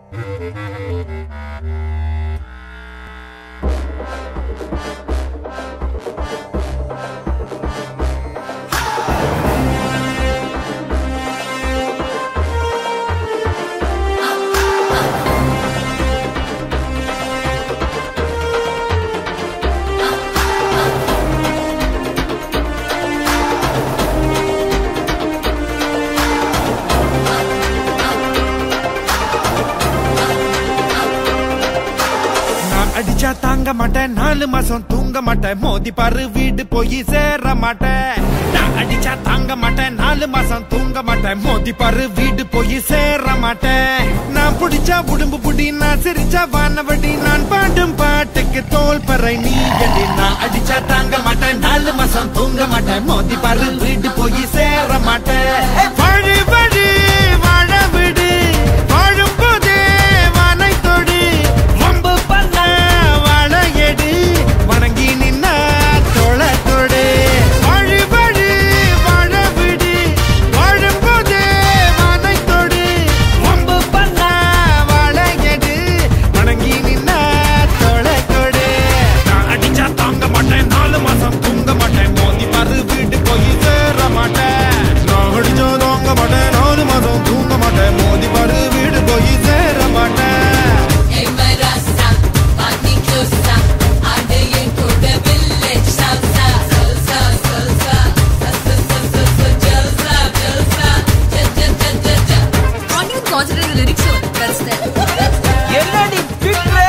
நான் அடிச்சா தாங்க மாட்டேன் நாலு மாசம் தூங்க மாட்டேன் மோதி பாரு வீடு போய் சேர மாட்டேன் நான் அடிச்சா தாங்க மாட்டேன் நாலு மாசம் தூங்க மாட்டேன் மோதி பாரு வீடு போய் சேர மாட்டேன் நான் புடிச்சா உடம்பு புடி நான் சிரிச்சா வானவடி நான் பாடும் பாட்டுக்கு தோல் பறை நீ அடி நான் அடிச்சா தாங்க மாட்டேன் நாலு மாசம் தூங்க மாட்டேன் மோதி பாரு வீடு போய் சேர மாட்டேன் வழி வழி வாழ விடு வாழும் போதே வானை தொடு வம்பு பண்ண வாழ எடு வணங்கி நின்ன தொழ தொடு வழி வழி வாழ விடு வாழும் போதே வானை தொடு வம்பு பண்ண வாழ எடு வணங்கி நின்ன தொழ தொடு நான் அடிச்சா தாங்க மாட்டேன் நாலு மாசம் தூங்க மாட்டேன் மோதி பாரு வீட்டு போய் சேர மாட்டேன் நான் அடிச்சா தாங்க மாட்டேன் நாலு மாசம் தூங்க மாட்டேன் மோதி பாரு வீடு போய் சேர மாட்டேன் Hey Marasa, Pati Klusa, Adayin Kuda Village Salsa, Salsa, Salsa, Salsa, Salsa, Salsa, Jalsa, Jalsa, Ja, ja, ja, ja, ja. Can't even consider the lyrics of That's that. என்னடி பிட்ரு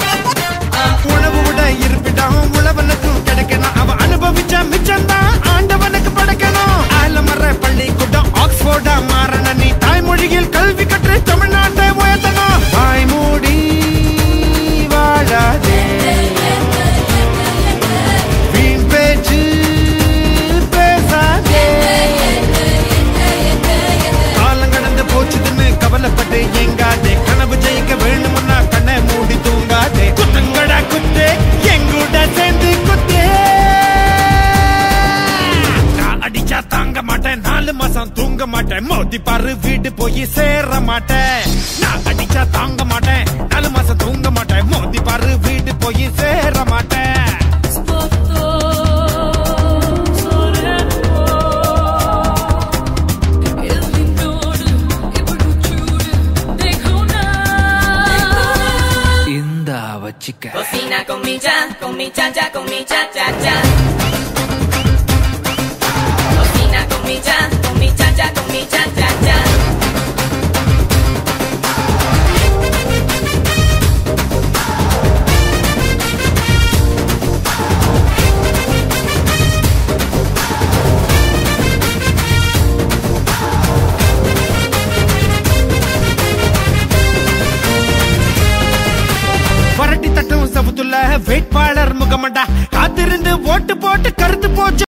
உணவு விட இருப்பிடம் உழவனுக்கும் கிடைக்கணும் அவ அனுபவிச்ச மிச்சம்தான் ஆண்டவனுக்கு படைக்கணும் ஆலமர பள்ளிக்கூடம் ஆக்ஸ்போர்டா மாறன நீ தாய்மொழியில் கல்வி கற்று தமிழ்நாட்டை உயர்த்தணும் வாய் மூடி வாழாதே வீண் பேச்சு பேசாதே காலம் கடந்து போச்சுதுன்னு கவலைப்பட்டு எங்காதே கனவு ஜெயிக்க வேணும்னா கண்ணை மூடி தூங்காதே குத்துங்கடா குத்து எங்கூட சேர்ந்து குத்தே நான் அடிச்சா தாங்க மாட்டேன் நாலு மாசம் தூங்க மாட்டேன் மோதி பாரு வீடு போய் சேர மாட்டேன் நான் அடிச்சா தாங்க மாட்டேன் நாலு மாசம் தூங்க மாட்டேன் மோதி பாரு வீடு போய் சேர மாட்டேன் இந்தா வச்சிக்க Cocina con mi cha, con mi cha cha, con mi cha cha cha. Cocina con mi cha, con mi cha cha, con mi cha cha cha. வரட்டி தட்டும் சவுத்துல வேட்பாளர் முகமண்டா காத்திருந்து ஓட்டு போட்டு கருத்து போச்சு